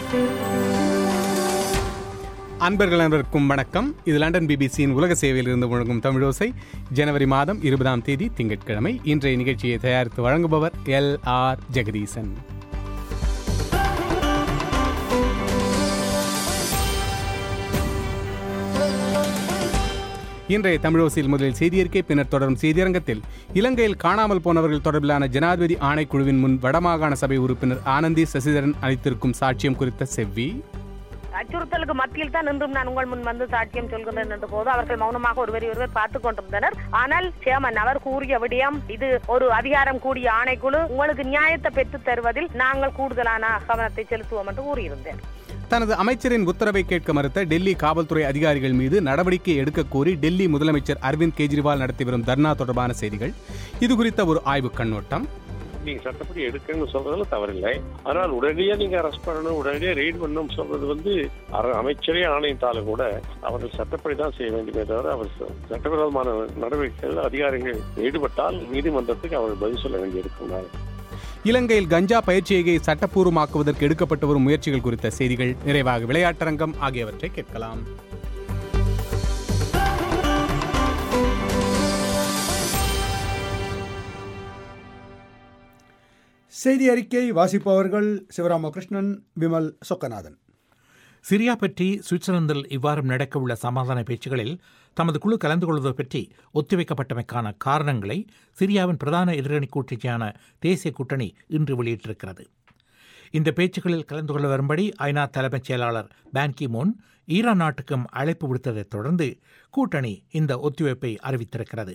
அன்பர்கள் அனைவருக்கும் வணக்கம் இது லண்டன் பிபிசியின் உலக சேவையில் இருந்து முழங்கும் தமிழோசை ஜனவரி மாதம் இருபதாம் தேதி திங்கட்கிழமை இன்றைய நிகழ்ச்சியை தயாரித்து வழங்குபவர் எல் ஆர் ஜெகதீசன் இன்றைய தமிழோசையில் முதலில் செய்தியறிக்கை பின்னர் தொடரும் செய்தியரங்கத்தில் இலங்கையில் காணாமல் போனவர்கள் தொடர்பிலான ஜனாதிபதி ஆணைக்குழுவின் முன் வடமாகாண சபை உறுப்பினர் ஆனந்தி சசிதரன் அளித்திருக்கும் சாட்சியம் குறித்த செவ்வி அச்சுறுத்தலுக்கு மத்தியில் தான் இன்றும் நான் உங்கள் முன் வந்து சாட்சியம் சொல்கிறேன் என்ற போது அவர்கள் மௌனமாக ஒருவரை ஒருவர் பார்த்துக் கொண்டிருந்தனர் ஆனால் சேமன் அவர் கூறிய விடயம் இது ஒரு அதிகாரம் கூடிய ஆணைக்குழு உங்களுக்கு நியாயத்தை பெற்றுத் தருவதில் நாங்கள் கூடுதலான கவனத்தை செலுத்துவோம் என்று கூறியிருந்தேன் தனது அமைச்சரின் உத்தரவை கேட்க மறுத்த டெல்லி காவல்துறை அதிகாரிகள் மீது நடவடிக்கை எடுக்க கோரி டெல்லி முதலமைச்சர் அரவிந்த் கெஜ்ரிவால் நடத்தி வரும் தர்ணா தொடர்பான செய்திகள் இது குறித்த ஒரு ஆய்வு கண்ணோட்டம் நீங்க சட்டப்படி எடுக்கணும்னு சொல்றதுல தவறில்லை ஆனால் உடனடியா நீங்க அரெஸ்ட் பண்ணணும் உடனடியா ரெய்ட் பண்ணணும் சொல்றது வந்து அர- அமைச்சரே ஆணையிட்டாலும் கூட அவர்கள் சட்டப்படி தான் செய்ய வேண்டுமே தவிர அவர் ச- சட்டவிரோதமான நடவடிக்கைகள் அதிகாரிகள் ஈடுபட்டால் நீதிமன்றத்துக்கு அவர் பதில் சொல்ல வேண்டியிருக்கும் இலங்கையில் கஞ்சா பயிற்சியை சட்டப்பூர்வமாக்குவதற்கு எடுக்கப்பட்டு வரும் முயற்சிகள் குறித்த செய்திகள் நிறைவாக விளையாட்டரங்கம் ஆகியவற்றை கேட்கலாம் செய்தி அறிக்கை வாசிப்பவர்கள் சிவராமகிருஷ்ணன் விமல் சொக்கநாதன் சிரியா பற்றி சுவிட்சர்லாந்தில் இவ்வாரம் நடக்கவுள்ள சமாதான பேச்சுகளில் தமது குழு கலந்து கொள்வது பற்றி ஒத்திவைக்கப்பட்டமைக்கான காரணங்களை சிரியாவின் பிரதான எதிரணி கூட்டணியான தேசிய கூட்டணி இன்று வெளியிட்டிருக்கிறது இந்த பேச்சுக்களில் கலந்து கொள்ள வரும்படி ஐநா தலைமைச் செயலாளர் பான் கி மூன் ஈரான் நாட்டுக்கும் அழைப்பு விடுத்ததைத் தொடர்ந்து கூட்டணி இந்த ஒத்திவைப்பை அறிவித்திருக்கிறது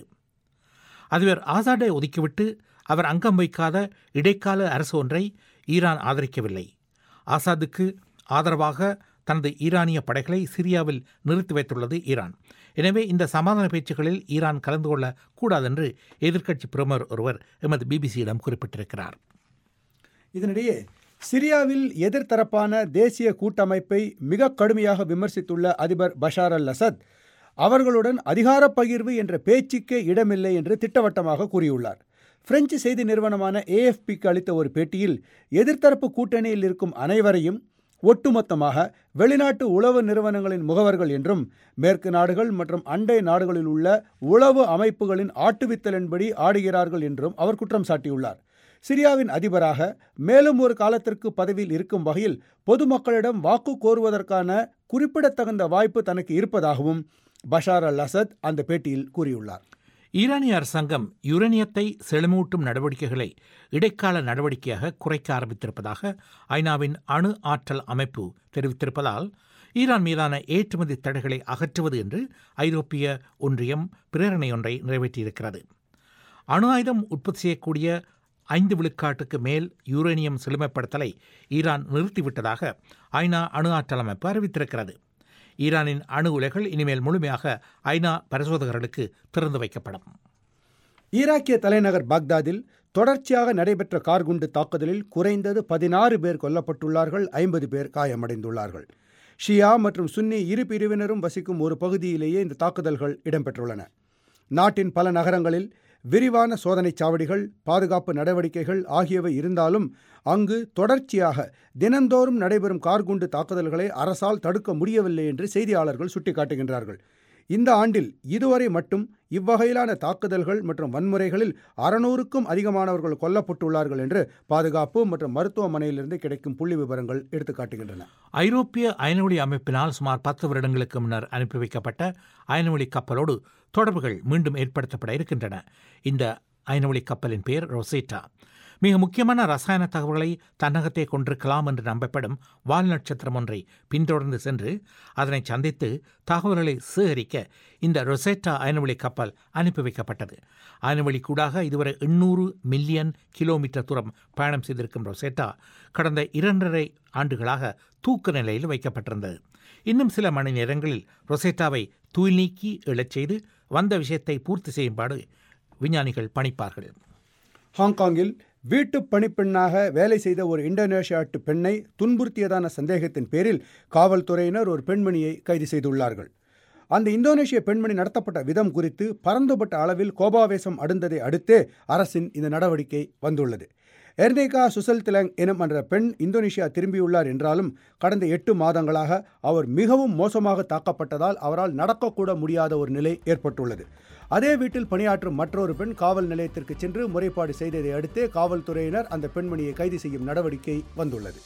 அதிபர் ஆசாடை ஒதுக்கிவிட்டு அவர் அங்கம் வைக்காத இடைக்கால அரசு ஒன்றை ஈரான் ஆதரிக்கவில்லை ஆசாதுக்கு ஆதரவாக தனது ஈரானிய படைகளை சிரியாவில் நிறுத்தி வைத்துள்ளது ஈரான் எனவே இந்த சமாதான பேச்சுக்களில் ஈரான் கலந்து கொள்ளக் கூடாதென்று எதிர்க்கட்சி பிரமுகர் ஒருவர் எமது பிபிசியிடம் குறிப்பிட்டிருக்கிறார் இதனிடையே சிரியாவில் எதிர்த்தரப்பான தேசிய கூட்டமைப்பை மிக கடுமையாக விமர்சித்துள்ள அதிபர் பஷார் அல் அசத் அவர்களுடன் அதிகாரப் பகிர்வு என்ற பேச்சுக்கே இடமில்லை என்று திட்டவட்டமாக கூறியுள்ளார் பிரெஞ்சு செய்தி நிறுவனமான ஏஎஃப்பிக்கு அளித்த ஒரு பேட்டியில் எதிர்த்தரப்பு கூட்டணியில் இருக்கும் அனைவரையும் ஒட்டுமொத்தமாக வெளிநாட்டு உளவு நிறுவனங்களின் முகவர்கள் என்றும் மேற்கு நாடுகள் மற்றும் அண்டை நாடுகளில் உள்ள உளவு அமைப்புகளின் ஆட்டுவித்தலின்படி ஆடுகிறார்கள் என்றும் அவர் குற்றம் சாட்டியுள்ளார் சிரியாவின் அதிபராக மேலும் ஒரு காலத்திற்கு பதவியில் இருக்கும் வகையில் பொதுமக்களிடம் வாக்கு கோருவதற்கான குறிப்பிடத்தகுந்த வாய்ப்பு தனக்கு இருப்பதாகவும் பஷார் அல் அசத் அந்த பேட்டியில் கூறியுள்ளார் ஈரானிய அரசாங்கம் யுரேனியத்தை செழுமூட்டும் நடவடிக்கைகளை இடைக்கால நடவடிக்கையாக குறைக்க ஆரம்பித்திருப்பதாக ஐநாவின் அணு ஆற்றல் அமைப்பு தெரிவித்திருப்பதால் ஈரான் மீதான ஏற்றுமதி தடைகளை அகற்றுவது என்று ஐரோப்பிய ஒன்றியம் பிரேரணை ஒன்றை நிறைவேற்றியிருக்கிறது அணு ஆயுதம் உற்பத்தி செய்யக்கூடிய ஐந்து விழுக்காட்டுக்கு மேல் யுரேனியம் செழுமைப்படுத்தலை ஈரான் நிறுத்திவிட்டதாக ஐநா அணு ஆற்றல் அமைப்பு அறிவித்திருக்கிறது ஈரானின் அணு உலைகள் இனிமேல் முழுமையாக ஐநா பரிசோதகர்களுக்கு திறந்து வைக்கப்படும் ஈராக்கிய தலைநகர் பாக்தாதில் தொடர்ச்சியாக நடைபெற்ற கார்குண்டு தாக்குதலில் குறைந்தது பதினாறு பேர் கொல்லப்பட்டுள்ளார்கள் ஐம்பது பேர் காயமடைந்துள்ளார்கள் ஷியா மற்றும் சுன்னி இரு பிரிவினரும் வசிக்கும் ஒரு பகுதியிலேயே இந்த தாக்குதல்கள் இடம்பெற்றுள்ளன நாட்டின் பல நகரங்களில் விரிவான சோதனைச் சாவடிகள் பாதுகாப்பு நடவடிக்கைகள் ஆகியவை இருந்தாலும் அங்கு தொடர்ச்சியாக தினந்தோறும் நடைபெறும் கார்குண்டு தாக்குதல்களை அரசால் தடுக்க முடியவில்லை என்று செய்தியாளர்கள் சுட்டிக்காட்டுகின்றார்கள் இந்த ஆண்டில் இதுவரை மட்டும் இவ்வகையிலான தாக்குதல்கள் மற்றும் வன்முறைகளில் அறுநூறுக்கும் அதிகமானவர்கள் கொல்லப்பட்டுள்ளார்கள் என்று பாதுகாப்பு மற்றும் மருத்துவமனையிலிருந்து கிடைக்கும் புள்ளி விவரங்கள் எடுத்துக்காட்டுகின்றன ஐரோப்பிய அயனொலி அமைப்பினால் சுமார் பத்து வருடங்களுக்கு முன்னர் அனுப்பி வைக்கப்பட்ட அயனொலி கப்பலோடு தொடர்புகள் மீண்டும் ஏற்படுத்தப்பட இருக்கின்றன இந்த அயனொலி கப்பலின் பெயர் ரொசேட்டா மிக முக்கியமான ரசாயன தகவல்களை தன்னகத்தே கொண்டிருக்கலாம் என்று நம்பப்படும் வால் நட்சத்திரம் ஒன்றை பின்தொடர்ந்து சென்று அதனை சந்தித்து தகவல்களை சேகரிக்க இந்த ரொசேட்டா அயனவெளி கப்பல் அனுப்பி வைக்கப்பட்டது அயனவெளி கூடாக இதுவரை எண்ணூறு மில்லியன் கிலோமீட்டர் தூரம் பயணம் செய்திருக்கும் ரொசேட்டா கடந்த இரண்டரை ஆண்டுகளாக தூக்க நிலையில் வைக்கப்பட்டிருந்தது இன்னும் சில மணி நேரங்களில் ரொசேட்டாவை தூய் நீக்கி எழச் செய்து வந்த விஷயத்தை பூர்த்தி செய்யும்பாடு விஞ்ஞானிகள் பணிப்பார்கள் ஹாங்காங்கில் வீட்டு பணிப்பெண்ணாக வேலை செய்த ஒரு இந்தோனேஷியாட்டு பெண்ணை துன்புறுத்தியதான சந்தேகத்தின் பேரில் காவல்துறையினர் ஒரு பெண்மணியை கைது செய்துள்ளார்கள் அந்த இந்தோனேஷிய பெண்மணி நடத்தப்பட்ட விதம் குறித்து பரந்துபட்ட அளவில் கோபாவேசம் அடுந்ததை அடுத்து அரசின் இந்த நடவடிக்கை வந்துள்ளது எர்னேகா சுசல் திலங் எனும் என்ற பெண் இந்தோனேஷியா திரும்பியுள்ளார் என்றாலும் கடந்த எட்டு மாதங்களாக அவர் மிகவும் மோசமாக தாக்கப்பட்டதால் அவரால் நடக்கக்கூட முடியாத ஒரு நிலை ஏற்பட்டுள்ளது அதே வீட்டில் பணியாற்றும் மற்றொரு பெண் காவல் நிலையத்திற்கு சென்று முறைப்பாடு செய்ததை அடுத்து காவல்துறையினர் அந்த பெண்மணியை கைது செய்யும் நடவடிக்கை வந்துள்ளது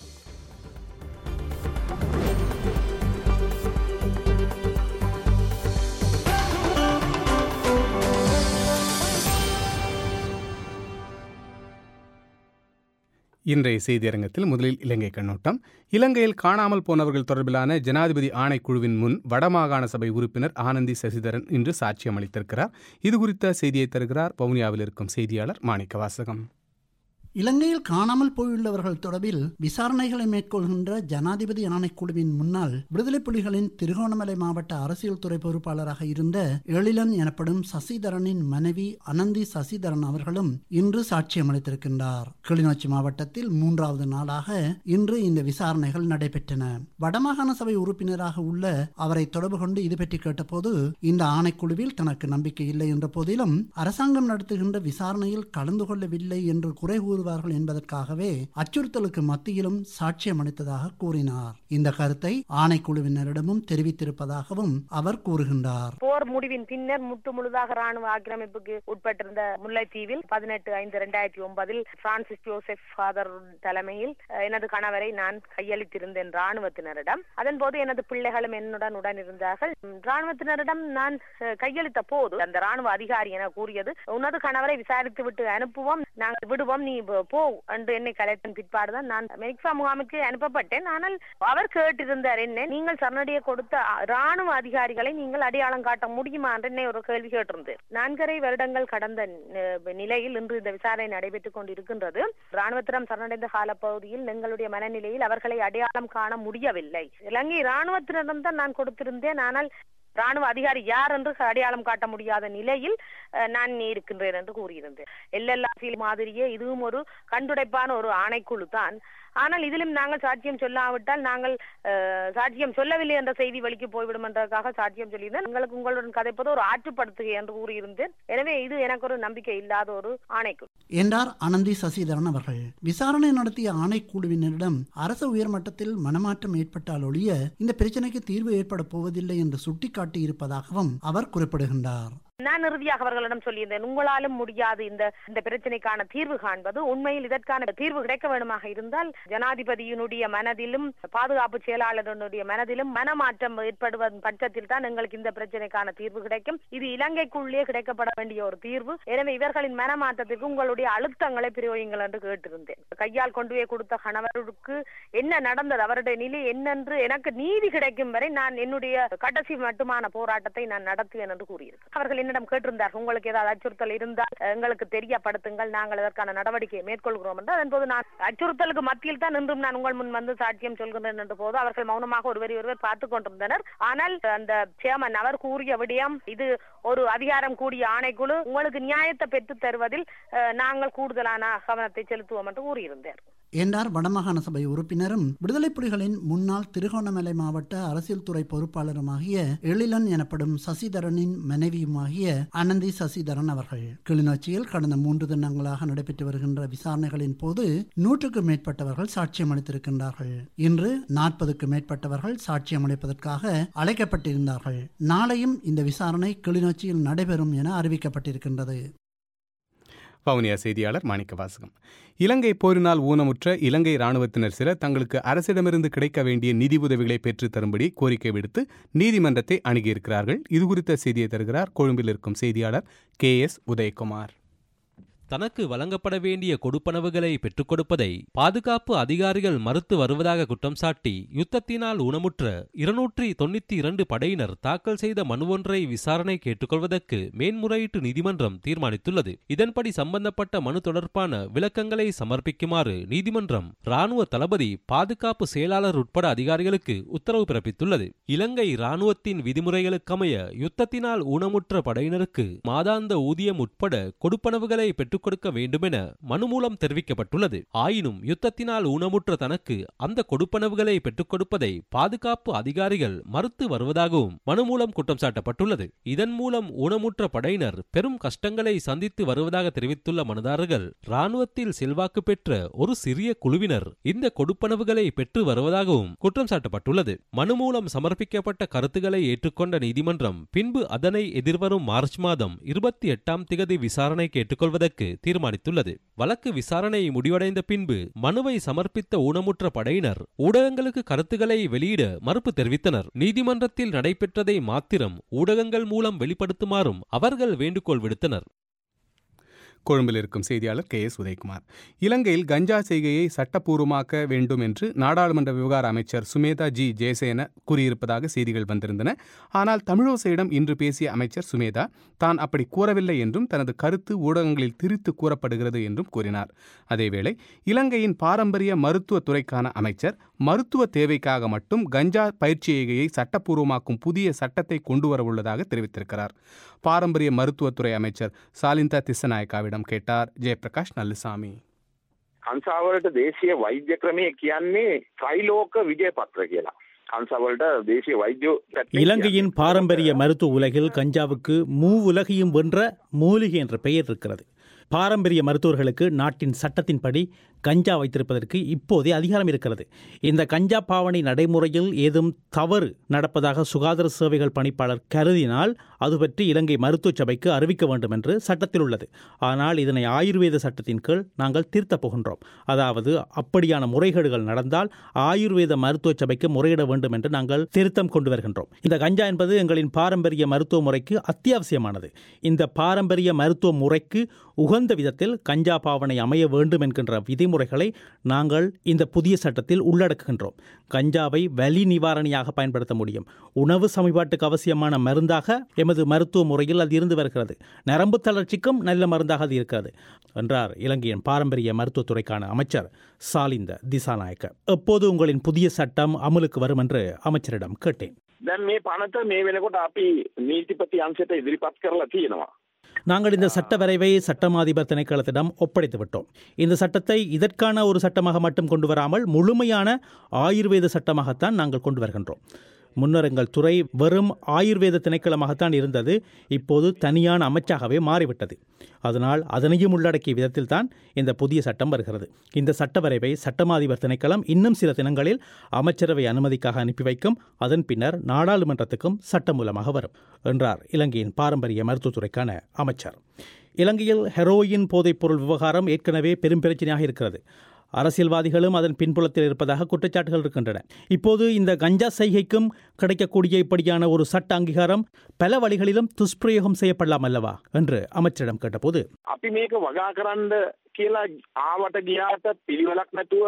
இன்றைய செய்தியரங்கத்தில் முதலில் இலங்கை கண்ணோட்டம் இலங்கையில் காணாமல் போனவர்கள் தொடர்பிலான ஜனாதிபதி ஆணைக்குழுவின் முன் வடமாகாண சபை உறுப்பினர் ஆனந்தி சசிதரன் இன்று சாட்சியம் அளித்திருக்கிறார் இது குறித்த செய்தியை தருகிறார் வவுனியாவில் இருக்கும் செய்தியாளர் மாணிக்க வாசகம் இலங்கையில் காணாமல் போயுள்ளவர்கள் தொடர்பில் விசாரணைகளை மேற்கொள்கின்ற ஜனாதிபதி ஆணைக்குழுவின் முன்னாள் விடுதலை புலிகளின் திருகோணமலை மாவட்ட அரசியல் துறை பொறுப்பாளராக இருந்த எழிலன் எனப்படும் சசிதரனின் மனைவி அனந்தி சசிதரன் அவர்களும் இன்று சாட்சியம் அளித்திருக்கின்றார் கிளிநொச்சி மாவட்டத்தில் மூன்றாவது நாளாக இன்று இந்த விசாரணைகள் நடைபெற்றன வடமாகாண சபை உறுப்பினராக உள்ள அவரை தொடர்பு கொண்டு இது பற்றி கேட்டபோது இந்த ஆணைக்குழுவில் தனக்கு நம்பிக்கை இல்லை என்ற போதிலும் அரசாங்கம் நடத்துகின்ற விசாரணையில் கலந்து கொள்ளவில்லை என்று குறை கூறுவார்கள் என்பதற்காகவே அச்சுறுத்தலுக்கு மத்தியிலும் சாட்சியம் அளித்ததாக கூறினார் இந்த கருத்தை ஆணைக்குழுவினரிடமும் தெரிவித்திருப்பதாகவும் அவர் கூறுகின்றார் போர் முடிவின் பின்னர் முற்று முழுதாக ராணுவ ஆக்கிரமிப்புக்கு உட்பட்டிருந்த முல்லைத்தீவில் பதினெட்டு ஐந்து இரண்டாயிரத்தி ஒன்பதில் பிரான்சிஸ் ஜோசப் ஃபாதர் தலைமையில் அஹ், எனது கணவரை நான் கையளித்திருந்தேன் ராணுவத்தினரிடம் அதன் போது எனது பிள்ளைகளும் என்னுடன் உடன் இருந்தார்கள் உம், ராணுவத்தினரிடம் நான் அஹ், கையளித்த போது அந்த ராணுவ அதிகாரி என கூறியது உனது கணவரை விசாரித்து விட்டு அனுப்புவோம் நாங்கள் விடுவோம் நீ போ- போ என்று என்னை கலைத்தின் பிற்பாடுதான் நான் மெக்ஃபா முகாமுக்கு அனுப்பப்பட்டேன் ஆனால் அவர் கேட்டிருந்தார் என்ன நீங்கள் சரணடைய கொடுத்த அ- ராணுவ அதிகாரிகளை நீங்கள் அடையாளம் காட்ட முடியுமா என்று என்னை ஒரு கேள்வி கேட்டிருந்தேன் நான்கரை வருடங்கள் கடந்த ந- நிலையில் இன்று இந்த விசாரணை நடைபெற்றுக் கொண்டிருக்கின்றது ராணுவத்திடம் சரணடைந்த காலப்பகுதியில் எங்களுடைய மனநிலையில் அவர்களை அடையாளம் காண முடியவில்லை இலங்கை ராணுவத்தினரிடம் தான் நான் கொடுத்திருந்தேன் ஆனால் ராணுவ அதிகாரி யார் என்று அடையாளம் காட்ட முடியாத நிலையில் அஹ், நான் இருக்கின்றேன் என்று கூறியிருந்தேன் எல்எல்ஆர்சி மாதிரியே இதுவும் ஒரு கண்டுடைப்பான ஒரு ஆணைக்குழு தான் ஆனால் இதிலும் நாங்கள் சாட்சியம் சொல்லாவிட்டால் நாங்கள் அஹ், சாட்சியம் சொல்லவில்லை என்ற செய்தி வழிக்கு போய்விடும் என்றதுக்காக சாட்சியம் சொல்லியிருந்தேன் உங்களுக்கு உங்களுடன் கதைப்பது ஒரு ஆற்றுப்படுத்துகை என்று கூறியிருந்தேன் எனவே இது எனக்கு ஒரு நம்பிக்கை இல்லாத ஒரு ஆணைக்குழு என்றார் அனந்தி சசிதரன் அவர்கள் விசாரணை நடத்திய ஆணைக்குழுவினரிடம் அரசு உயர்மட்டத்தில் மனமாற்றம் ஏற்பட்டால் ஒழிய இந்த பிரச்சனைக்கு தீர்வு ஏற்பட போவதில்லை என்று சுட்டிக்காட்டி இருப்பதாகவும் அவர் குறிப்பிடுகின்றார் நான் இறுதியாக அவர்களிடம் சொல்லியிருந்தேன் உங்களாலும் முடியாது இந்த இந்த பிரச்சனைக்கான தீர்வு காண்பது உண்மையில் இதற்கான தீர்வு கிடைக்க வேண்டுமாக இருந்தால் ஜனாதிபதியினுடைய மனதிலும் பாதுகாப்பு செயலாளருடைய மனதிலும் மனமாற்றம் ஏற்படுவதன் பட்சத்தில் தான் எங்களுக்கு இந்த பிரச்சனைக்கான தீர்வு கிடைக்கும் இது இலங்கைக்குள்ளே கிடைக்கப்பட வேண்டிய ஒரு தீர்வு எனவே இவர்களின் மனமாற்றத்திற்கு உங்களுடைய அழுத்தங்களை பிரயோகிங்கள் என்று கேட்டிருந்தேன் கையால் கொண்டு போய் கொடுத்த கணவருக்கு என்ன நடந்தது அவருடைய நிலை என்னென்று எனக்கு நீதி கிடைக்கும் வரை நான் என்னுடைய கடைசி மட்டுமான போராட்டத்தை நான் நடத்துவேன் என்று கூறியிருக்கேன் அவர்கள் என்னிடம் கேட்டிருந்தார்கள் உங்களுக்கு ஏதாவது அச்சுறுத்தல் இருந்தால் எங்களுக்கு தெரியப்படுத்துங்கள் நாங்கள் அதற்கான நடவடிக்கையை மேற்கொள்கிறோம் என்று அதன் போது நான் அச்சுறுத்தலுக்கு மத்தியில் தான் இன்றும் நான் உங்கள் முன் வந்து சாட்சியம் சொல்கின்றேன் என்ற போது அவர்கள் மௌனமாக ஒருவரை ஒருவர் பார்த்துக் கொண்டிருந்தனர் ஆனால் அந்த சேர்மன் அவர் கூறிய விடயம் இது ஒரு அதிகாரம் கூடிய ஆணைக்குழு உங்களுக்கு நியாயத்தை பெற்றுத் தருவதில் அஹ், நாங்கள் கூடுதலான கவனத்தை செலுத்துவோம் என்று கூறியிருந்தார் என்றார் வடமாகாண சபை உறுப்பினரும் விடுதலை புலிகளின் முன்னாள் திருகோணமலை மாவட்ட அரசியல் துறை பொறுப்பாளருமாகிய எழிலன் எனப்படும் சசிதரனின் மனைவியுமாகிய அனந்தி சசிதரன் அவர்கள் கிளிநொச்சியில் கடந்த மூன்று தினங்களாக நடைபெற்று வருகின்ற விசாரணைகளின் போது நூற்றுக்கும் மேற்பட்டவர்கள் சாட்சியம் அளித்திருக்கின்றார்கள் இன்று நாற்பதுக்கும் மேற்பட்டவர்கள் சாட்சியம் அளிப்பதற்காக அழைக்கப்பட்டிருந்தார்கள் நாளையும் இந்த விசாரணை கிளிநொச்சியில் நடைபெறும் என அறிவிக்கப்பட்டிருக்கின்றது வவுனியா செய்தியாளர் மாணிக்க வாசகம் இலங்கை போரினால் ஊனமுற்ற இலங்கை இராணுவத்தினர் சிலர் தங்களுக்கு அரசிடமிருந்து கிடைக்க வேண்டிய நிதி உதவிகளை பெற்றுத் தரும்படி கோரிக்கை விடுத்து நீதிமன்றத்தை அணுகியிருக்கிறார்கள் இது குறித்த செய்தியை தருகிறார் கொழும்பில் இருக்கும் செய்தியாளர் கே எஸ் உதயகுமார் தனக்கு வழங்கப்பட வேண்டிய கொடுப்பனவுகளை பெற்றுக் கொடுப்பதை பாதுகாப்பு அதிகாரிகள் மறுத்து வருவதாக குற்றம் சாட்டி யுத்தத்தினால் ஊனமுற்ற இருநூற்றி தொண்ணூத்தி இரண்டு படையினர் தாக்கல் செய்த மனு ஒன்றை விசாரணை கேட்டுக்கொள்வதற்கு மேன்முறையீட்டு நீதிமன்றம் தீர்மானித்துள்ளது இதன்படி சம்பந்தப்பட்ட மனு தொடர்பான விளக்கங்களை சமர்ப்பிக்குமாறு நீதிமன்றம் ராணுவ தளபதி பாதுகாப்பு செயலாளர் உட்பட அதிகாரிகளுக்கு உத்தரவு பிறப்பித்துள்ளது இலங்கை ராணுவத்தின் விதிமுறைகளுக்கமைய யுத்தத்தினால் ஊனமுற்ற படையினருக்கு மாதாந்த ஊதியம் உட்பட கொடுப்பனவுகளை பெற்றுக் பெற்றுக் கொடுக்க வேண்டுமென மனு மூலம் தெரிவிக்கப்பட்டுள்ளது ஆயினும் யுத்தத்தினால் ஊனமுற்ற தனக்கு அந்த கொடுப்பனவுகளை பெற்றுக் கொடுப்பதை பாதுகாப்பு அதிகாரிகள் மறுத்து வருவதாகவும் மனு மூலம் குற்றம் சாட்டப்பட்டுள்ளது இதன் மூலம் ஊனமுற்ற படையினர் பெரும் கஷ்டங்களை சந்தித்து வருவதாக தெரிவித்துள்ள மனுதாரர்கள் ராணுவத்தில் செல்வாக்கு பெற்ற ஒரு சிறிய குழுவினர் இந்த கொடுப்பனவுகளை பெற்று வருவதாகவும் குற்றம் சாட்டப்பட்டுள்ளது மனு மூலம் சமர்ப்பிக்கப்பட்ட கருத்துக்களை ஏற்றுக்கொண்ட நீதிமன்றம் பின்பு அதனை எதிர்வரும் மார்ச் மாதம் இருபத்தி எட்டாம் திகதி விசாரணை கேட்டுக்கொள்வதற்கு தீர்மானித்துள்ளது வழக்கு விசாரணை முடிவடைந்த பின்பு மனுவை சமர்ப்பித்த ஊனமுற்ற படையினர் ஊடகங்களுக்கு கருத்துக்களை வெளியிட மறுப்பு தெரிவித்தனர் நீதிமன்றத்தில் நடைபெற்றதை மாத்திரம் ஊடகங்கள் மூலம் வெளிப்படுத்துமாறும் அவர்கள் வேண்டுகோள் விடுத்தனர் கொழும்பில் இருக்கும் செய்தியாளர் கே எஸ் உதயகுமார் இலங்கையில் கஞ்சா செய்கையை சட்டப்பூர்வமாக்க வேண்டும் என்று நாடாளுமன்ற விவகார அமைச்சர் சுமேதா ஜி ஜெயசேன கூறியிருப்பதாக செய்திகள் வந்திருந்தன ஆனால் தமிழோசையிடம் இன்று பேசிய அமைச்சர் சுமேதா தான் அப்படி கூறவில்லை என்றும் தனது கருத்து ஊடகங்களில் திரித்து கூறப்படுகிறது என்றும் கூறினார் அதேவேளை இலங்கையின் பாரம்பரிய மருத்துவ துறைக்கான அமைச்சர் மருத்துவ தேவைக்காக மட்டும் கஞ்சா பயிற்சியையை சட்டப்பூர்வமாக்கும் புதிய சட்டத்தை கொண்டு வரவுள்ளதாக தெரிவித்திருக்கிறார் பாரம்பரிய மருத்துவத்துறை அமைச்சர் சாலிந்தா திசநாயக்காவிடம் கேட்டார் ஜெயபிரகாஷ் நல்லுசாமி කංසාවලට දේශීය වෛද්‍ය ක්‍රමය කියන්නේ ත්‍රිලෝක විජය පත්‍ර කියලා. කංසාවලට දේශීය වෛද්‍ය இலங்கையின் பாரம்பரிய மருத்துவ உலகில் கஞ்சாவுக்கு மூ உலகையும் வென்ற மூலிகை என்ற பெயர் இருக்கிறது பாரம்பரிய மருத்துவர்களுக்கு நாட்டின் சட்டத்தின்படி கஞ்சா வைத்திருப்பதற்கு இப்போதே அதிகாரம் இருக்கிறது இந்த கஞ்சா பாவனை நடைமுறையில் ஏதும் தவறு நடப்பதாக சுகாதார சேவைகள் பணிப்பாளர் கருதினால் அது பற்றி இலங்கை மருத்துவ சபைக்கு அறிவிக்க வேண்டும் என்று சட்டத்தில் உள்ளது ஆனால் இதனை ஆயுர்வேத சட்டத்தின் கீழ் நாங்கள் திருத்தப் போகின்றோம் அதாவது அப்படியான முறைகேடுகள் நடந்தால் ஆயுர்வேத மருத்துவ சபைக்கு முறையிட வேண்டும் என்று நாங்கள் திருத்தம் கொண்டு வருகின்றோம் இந்த கஞ்சா என்பது எங்களின் பாரம்பரிய மருத்துவ முறைக்கு அத்தியாவசியமானது இந்த பாரம்பரிய மருத்துவ முறைக்கு உகந்த விதத்தில் கஞ்சா பாவனை அமைய வேண்டும் என்கின்ற விதிமுறைகளை நாங்கள் இந்த புதிய சட்டத்தில் உள்ளடக்குகின்றோம் கஞ்சாவை வலி நிவாரணியாக பயன்படுத்த முடியும் உணவு சமன்பாட்டுக்கு அவசியமான மருந்தாக எமது மருத்துவ முறையில் அது இருந்து வருகிறது நரம்பு தளர்ச்சிக்கும் நல்ல மருந்தாக அது இருக்கிறது என்றார் இலங்கையின் பாரம்பரிய மருத்துவத்துறைக்கான அமைச்சர் சாலிந்த திசாநாயக்க எப்போது உங்களின் புதிய சட்டம் அமலுக்கு வரும் என்று அமைச்சரிடம் கேட்டேன் දැන් මේ පනත මේ වෙනකොට අපි නීතිපති අංශයට ඉදිරිපත් කරලා තියෙනවා. நாங்கள் இந்த சட்ட வரைவை சட்டமாதிபர் திணைக்களத்திடம் ஒப்படைத்து விட்டோம் இந்த சட்டத்தை இதற்கான ஒரு சட்டமாக மட்டும் கொண்டு வராமல் முழுமையான ஆயுர்வேத சட்டமாகத்தான் நாங்கள் கொண்டு வருகின்றோம் முன்னர் எங்கள் துறை வெறும் ஆயுர்வேத திணைக்களமாகத்தான் இருந்தது இப்போது தனியான அமைச்சாகவே மாறிவிட்டது அதனால் அதனையும் உள்ளடக்கிய விதத்தில் தான் இந்த புதிய சட்டம் வருகிறது இந்த சட்ட வரைவை சட்டமாதிபர் திணைக்களம் இன்னும் சில தினங்களில் அமைச்சரவை அனுமதிக்காக அனுப்பி வைக்கும் அதன் பின்னர் நாடாளுமன்றத்துக்கும் சட்டம் மூலமாக வரும் என்றார் இலங்கையின் பாரம்பரிய மருத்துவத்துறைக்கான அமைச்சர் இலங்கையில் ஹெரோயின் போதைப்பொருள் விவகாரம் ஏற்கனவே பெரும் பிரச்சனையாக இருக்கிறது அரசியல்வாதிகளும் அதன் பின்புலத்தில் இருப்பதாக குற்றச்சாட்டுகள் இருக்கின்றன இப்போது இந்த கஞ்சா செய்கைக்கும் கிடைக்கக்கூடிய இப்படியான ஒரு சட்ட அங்கீகாரம் பல வழிகளிலும் துஷ்பிரயோகம் செய்யப்படலாம் அல்லவா என்று அமைச்சரிடம் கேட்டபோது අපි මේක වගා කරන්න කියලා ආවට ගියාට පිළිවෙලක් නැතුව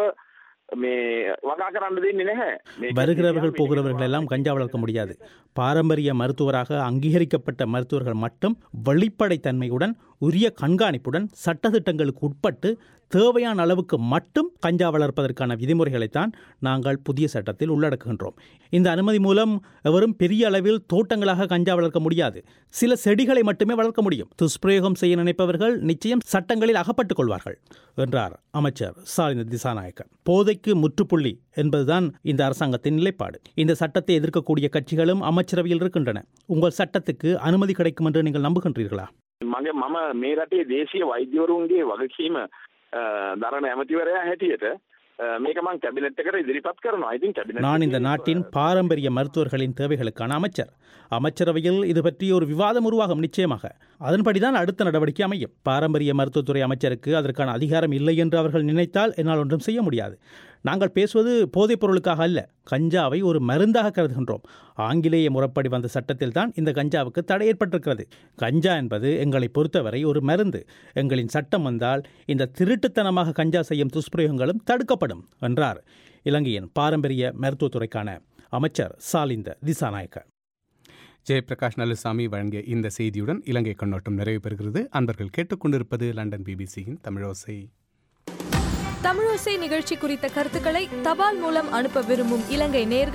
මේ වගා කරන්න දෙන්නේ නැහැ. මේක வருகிறவர்கள் போகிறவர்கள் எல்லாம் கஞ்சா வளர்க்க முடியாது பாரம்பரிய மருத்துவராக அங்கீகரிக்கப்பட்ட மருத்துவர்கள் மட்டும் வெளிப்படைத்தன்மையுடன் உரிய கண்காணிப்புடன் சட்டத்திட்டங்களுக்கு உட்பட்டு தேவையான அளவுக்கு மட்டும் கஞ்சா வளர்ப்பதற்கான விதிமுறைகளைத்தான் நாங்கள் புதிய சட்டத்தில் உள்ளடக்குகின்றோம் இந்த அனுமதி மூலம் எவரும் பெரிய அளவில் தோட்டங்களாக கஞ்சா வளர்க்க முடியாது சில செடிகளை மட்டுமே வளர்க்க முடியும் துஷ்பிரயோகம் செய்ய நினைப்பவர்கள் நிச்சயம் சட்டங்களில் அகப்பட்டுக் கொள்வார்கள் என்றார் அமைச்சர் சாலிந்த திசாநாயக்கர் போதைக்கு முற்றுப்புள்ளி என்பதுதான் இந்த அரசாங்கத்தின் நிலைப்பாடு இந்த சட்டத்தை எதிர்க்கக்கூடிய கட்சிகளும் அமைச்சரவையில் இருக்கின்றன உங்கள் சட்டத்துக்கு அனுமதி கிடைக்கும் என்று நீங்கள் நம்புகின்றீர்களா මගේ මම මේ රටේ දේශීය වෛද්‍යවරුන්ගේ වගකීම අ, දරණ ඇමතිවරයා හැටියට අ, මේක මං කැබිනට් එකට ඉදිරිපත් කරනවා. ඉතින් කැබිනට් நான் இந்த එකේ, நாட்டின் பாரம்பரிய மருத்துவர்களின் தேவைகளுக்கான அமைச்சர் அமைச்சரவையில் இது பற்றி ஒரு விவாதம் உருவாகும் நிச்சயமாக அதன்படிதான் அடுத்த நடவடிக்கை அமையும் பாரம்பரிய மருத்துவத்துறை அமைச்சருக்கு அதற்கான அதிகாரம் இல்லை என்று அவர்கள் நினைத்தால் என்னால் ஒன்றும் செய்ய முடியாது நாங்கள் பேசுவது போதைப் பொருளுக்காக அல்ல கஞ்சாவை ஒரு மருந்தாக கருதுகின்றோம் ஆங்கிலேய முறைப்படி வந்த சட்டத்தில் தான் இந்த கஞ்சாவுக்கு தடை ஏற்பட்டிருக்கிறது கஞ்சா என்பது எங்களை பொறுத்தவரை ஒரு மருந்து எங்களின் சட்டம் வந்தால் இந்த திருட்டுத்தனமாக கஞ்சா செய்யும் துஷ்பிரயோகங்களும் தடுக்கப்படும் என்றார் இலங்கையின் பாரம்பரிய மருத்துவத்துறைக்கான அமைச்சர் சாலிந்த திசாநாயக்க ஜெயபிரகாஷ் நல்லுசாமி வழங்கிய இந்த செய்தியுடன் இலங்கை கண்ணோட்டம் நிறைவு பெறுகிறது அன்பர்கள் கேட்டுக்கொண்டிருப்பது லண்டன் பிபிசியின் தமிழோசை தமிழோசை நிகழ்ச்சி குறித்த கருத்துக்களை தபால் மூலம் அனுப்ப விரும்பும் இலங்கை நேர்கள்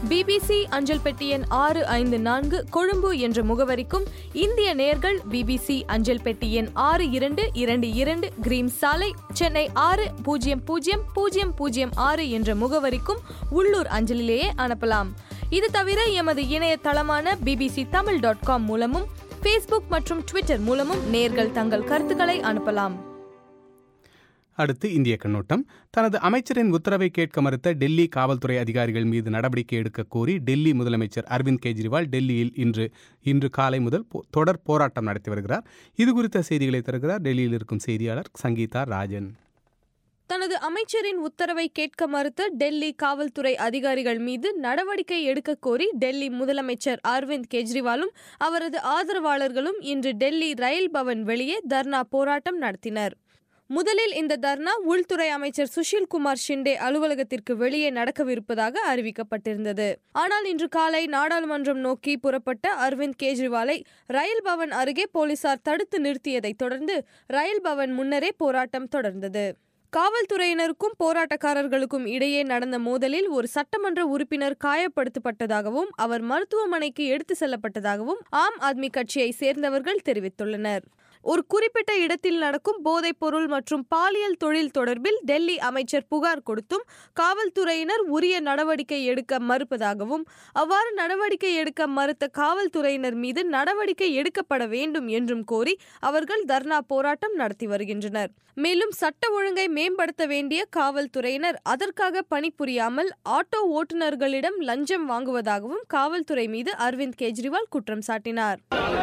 பிபிசி அஞ்சல் பெட்டி எண் ஆறு ஐந்து நான்கு கொழும்பு என்ற முகவரிக்கும் இந்திய நேர்கள் பிபிசி அஞ்சல் பெட்டி எண் ஆறு இரண்டு இரண்டு இரண்டு கிரீம் சாலை சென்னை ஆறு பூஜ்ஜியம் பூஜ்ஜியம் பூஜ்ஜியம் பூஜ்ஜியம் ஆறு என்ற முகவரிக்கும் உள்ளூர் அஞ்சலிலேயே அனுப்பலாம் இது தவிர எமது இணையதளமான பிபிசி தமிழ் டாட் காம் மூலமும் ஃபேஸ்புக் மற்றும் ட்விட்டர் மூலமும் நேர்கள் தங்கள் கருத்துக்களை அனுப்பலாம் அடுத்து இந்திய கண்ணோட்டம் தனது அமைச்சரின் உத்தரவை கேட்க மறுத்த டெல்லி காவல்துறை அதிகாரிகள் மீது நடவடிக்கை எடுக்க கோரி டெல்லி முதலமைச்சர் அரவிந்த் கெஜ்ரிவால் டெல்லியில் இன்று இன்று காலை முதல் போ- தொடர் போராட்டம் நடத்தி வருகிறார் இது குறித்த செய்திகளை தருகிறார் டெல்லியில் இருக்கும் செய்தியாளர் சங்கீதா ராஜன் தனது அமைச்சரின் உத்தரவை கேட்க மறுத்த டெல்லி காவல்துறை அதிகாரிகள் மீது நடவடிக்கை எடுக்க கோரி டெல்லி முதலமைச்சர் அரவிந்த் கெஜ்ரிவாலும் அவரது ஆதரவாளர்களும் இன்று டெல்லி ரயில் பவன் வெளியே தர்ணா போராட்டம் நடத்தினர் முதலில் இந்த தர்ணா உள்துறை அமைச்சர் சுஷில் குமார் ஷிண்டே அலுவலகத்திற்கு வெளியே நடக்கவிருப்பதாக அறிவிக்கப்பட்டிருந்தது ஆனால் இன்று காலை நாடாளுமன்றம் நோக்கி புறப்பட்ட அரவிந்த் கெஜ்ரிவாலை ரயில் பவன் அருகே போலீசார் தடுத்து நிறுத்தியதைத் தொடர்ந்து ரயில் பவன் முன்னரே போராட்டம் தொடர்ந்தது காவல்துறையினருக்கும் போராட்டக்காரர்களுக்கும் இடையே நடந்த மோதலில் ஒரு சட்டமன்ற உறுப்பினர் காயப்படுத்தப்பட்டதாகவும் அவர் மருத்துவமனைக்கு எடுத்து செல்லப்பட்டதாகவும் ஆம் ஆத்மி கட்சியை சேர்ந்தவர்கள் தெரிவித்துள்ளனர் ஒரு குறிப்பிட்ட இடத்தில் நடக்கும் போதைப் பொருள் மற்றும் பாலியல் தொழில் தொடர்பில் டெல்லி அமைச்சர் புகார் கொடுத்தும் காவல்துறையினர் உரிய நடவடிக்கை எடுக்க மறுப்பதாகவும் அவ்வாறு நடவடிக்கை எடுக்க மறுத்த காவல்துறையினர் மீது நடவடிக்கை எடுக்கப்பட வேண்டும் என்றும் கோரி அவர்கள் தர்ணா போராட்டம் நடத்தி வருகின்றனர் மேலும் சட்ட ஒழுங்கை மேம்படுத்த வேண்டிய காவல்துறையினர் அதற்காக பணிபுரியாமல் ஆட்டோ ஓட்டுநர்களிடம் லஞ்சம் வாங்குவதாகவும் காவல்துறை மீது அரவிந்த் கெஜ்ரிவால் குற்றம் சாட்டினார்